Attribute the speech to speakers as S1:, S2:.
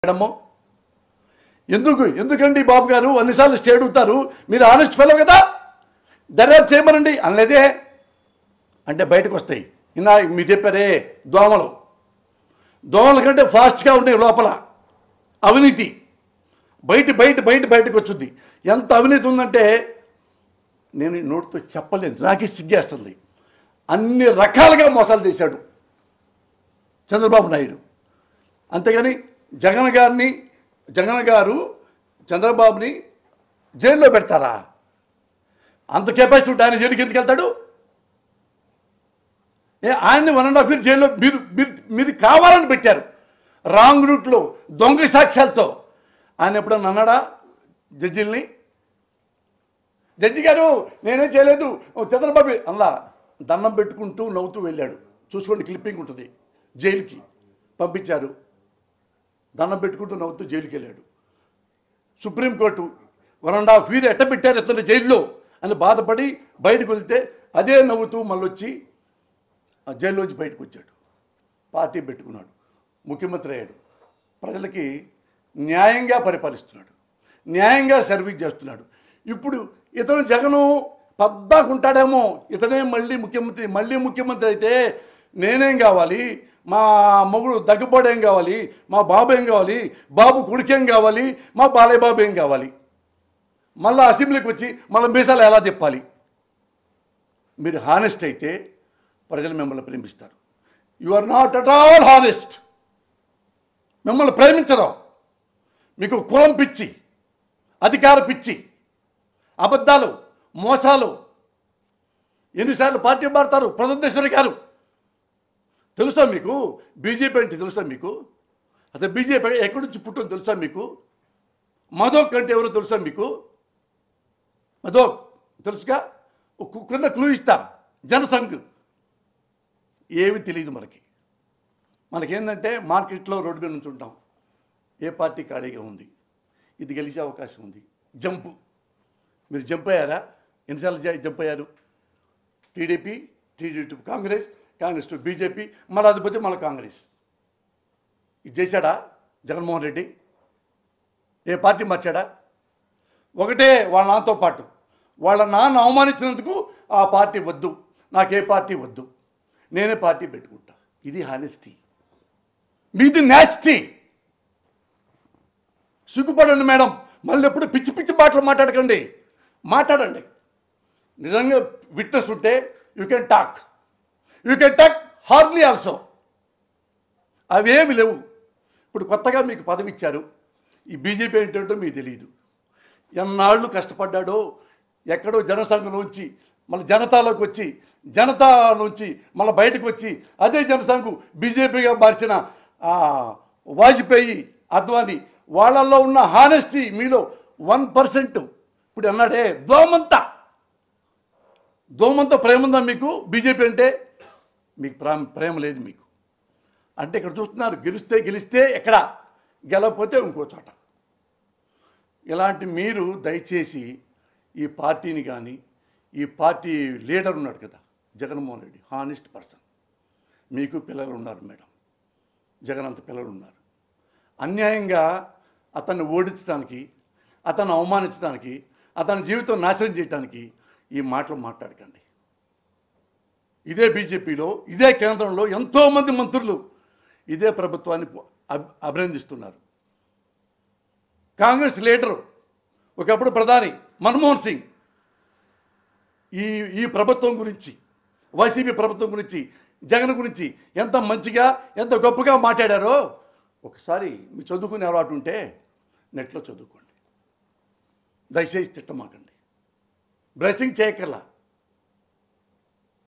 S1: madam ఎందుకు ఎందుకండి బాబు గారు అన్నిసార్లు స్టే అడుగుతారు మీరు ఆనెస్ట్ ఫెలో కదా దర్యాప్తు చేయమనండి అనలేదే అంటే బయటకు వస్తాయి ఇన్నా మీరు చెప్పారే దోమలు దోమల కంటే ఫాస్ట్గా ఉన్నాయి లోపల అవినీతి బయట బయట బయట బయటకు వచ్చుద్ది ఎంత అవినీతి ఉందంటే నేను ఈ నోటితో చెప్పలేను నాకే సిగ్గేస్తుంది అన్ని రకాలుగా మోసాలు చేశాడు చంద్రబాబు నాయుడు అంతేగాని జగన్ గారిని జగన్ గారు చంద్రబాబుని జైల్లో పెడతారా అంత కెపాసిటీ ఉంటే ఆయన జైలుకి ఎందుకు వెళ్తాడు ఏ ఆయన్ని వన్ అండ్ హాఫ్ ఇయర్ జైల్లో మీరు మీరు మీరు కావాలని పెట్టారు రాంగ్ రూట్లో దొంగ సాక్ష్యాలతో ఆయన ఎప్పుడన్నా అన్నాడా జడ్జిల్ని జడ్జి గారు నేనేం చేయలేదు ఓ చంద్రబాబు అలా దండం పెట్టుకుంటూ నవ్వుతూ వెళ్ళాడు చూసుకోండి క్లిప్పింగ్ ఉంటుంది జైలుకి పంపించారు దండం పెట్టుకుంటూ నవ్వుతూ జైలుకి వెళ్ళాడు supreme court one and half year ఎట్ట పెట్టారు ఇతను జైల్లో అని బాధపడి బయటకు వెళ్తే అదే నవ్వుతూ మళ్ళీ వచ్చి ఆ జైల్లోంచి బయటకు వచ్చాడు పార్టీ పెట్టుకున్నాడు ముఖ్యమంత్రి అయ్యాడు ప్రజలకి న్యాయంగా పరిపాలిస్తున్నాడు న్యాయంగా సర్వీస్ చేస్తున్నాడు ఇప్పుడు ఇతను జగను పద్దాకుంటాడేమో ఇతనే మళ్ళీ ముఖ్యమంత్రి మళ్ళీ ముఖ్యమంత్రి అయితే నేనేం కావాలి మా మొగుడు దగ్గుబాడు ఏం కావాలి మా బాబు ఏం కావాలి బాబు కొడుకేం కావాలి మా బాలయ్య బాబు ఏం కావాలి మళ్ళీ అసెంబ్లీకి వచ్చి మళ్ళీ మీసాలు ఎలా తిప్పాలి మీరు హానెస్ట్ అయితే ప్రజలు మిమ్మల్ని ప్రేమిస్తారు you are not at all honest మిమ్మల్ని ప్రేమించరు మీకు కులం పిచ్చి అధికార పిచ్చి అబద్ధాలు మోసాలు ఎన్నిసార్లు పార్టీ మారుతారు ప్రదోదేశ్వరి గారు తెలుసా మీకు బీజేపీ అంటే తెలుసా మీకు అదే బీజేపీ ఎక్కడి నుంచి పుట్టిందో తెలుసా మీకు మధోక్ అంటే ఎవరో తెలుసా మీకు మధోక్ తెలుసుగా ఒక కింద క్లూ ఇస్తా జనసంఘ్ ఏమి తెలియదు మనకి మనకేంటంటే మార్కెట్లో రోడ్డు మీద నుంచి ఉంటాం ఏ పార్టీ ఖాళీగా ఉంది ఇది గెలిచే అవకాశం ఉంది జంపు మీరు జంప్ అయ్యారా ఎన్నిసార్లు జ- జంప్ అయ్యారు TDP TDP Congress Congress to BJP మళ్ళీ అది పోతే మళ్ళీ కాంగ్రెస్ ఇది చేశాడా జగన్మోహన్ రెడ్డి ఏ పార్టీ మార్చాడా ఒకటే వాళ్ళ నాన్నతో పాటు వాళ్ళ నాన్న అవమానించినందుకు ఆ పార్టీ వద్దు నాకు ఏ పార్టీ వద్దు నేనే పార్టీ పెట్టుకుంటా ఇది హానెస్టీ మీది నాస్టీ సిగ్గుపడండి మేడం మళ్ళీ ఎప్పుడు పిచ్చి పిచ్చి మాటలు మాట్లాడకండి మాట్లాడండి నిజంగా విట్నెస్ ఉంటే you can talk you can talk hardly also అవేమి లేవు ఇప్పుడు కొత్తగా మీకు పదవి ఇచ్చారు ఈ బీజేపీ ఏంటంటో మీకు తెలియదు ఎన్నాళ్ళు కష్టపడ్డాడో ఎక్కడో జనసంఘంలోంచి మళ్ళీ జనతాలోకి వచ్చి జనతా నుంచి మళ్ళీ బయటకు వచ్చి అదే జనసంఘం బీజేపీగా మార్చిన ఆ, వాజ్పేయి అద్వానీ వాళ్ళల్లో ఉన్న హానెస్టీ మీలో వన్ పర్సెంట్ ఇప్పుడు అన్నాడే దోమంతా దోమంతా ప్రేమ ఉందా మీకు బీజేపీ అంటే మీకు ప్రేమ ప్రేమ లేదు మీకు అంటే ఇక్కడ చూస్తున్నారు గెలిస్తే గెలిస్తే ఎక్కడ గెలవకపోతే ఇంకో చోట ఇలాంటి మీరు దయచేసి ఈ పార్టీని కానీ ఈ పార్టీ లీడర్ ఉన్నాడు కదా జగన్మోహన్ రెడ్డి హానెస్ట్ పర్సన్ మీకు పిల్లలు ఉన్నారు మేడం జగన్ అంత పిల్లలు ఉన్నారు అన్యాయంగా అతన్ని ఓడించడానికి అతన్ని అవమానించడానికి అతని జీవితం నాశనం చేయడానికి ఈ మాటలు మాట్లాడకండి ఇదే బీజేపీలో ఇదే కేంద్రంలో ఎంతోమంది మంత్రులు ఇదే ప్రభుత్వాన్ని అభి- అభినందిస్తున్నారు కాంగ్రెస్ లీడరు ఒకప్పుడు ప్రధాని మన్మోహన్ సింగ్ ఈ ఈ ప్రభుత్వం గురించి వైసీపీ ప్రభుత్వం గురించి జగన్ గురించి ఎంత మంచిగా ఎంత గొప్పగా మాట్లాడారో ఒకసారి మీ చదువుకునే అలవాటు ఉంటే నెట్లో చదువుకోండి దయచేసి తిట్టమాకండి బ్లెస్సింగ్ చేయక్కర్లా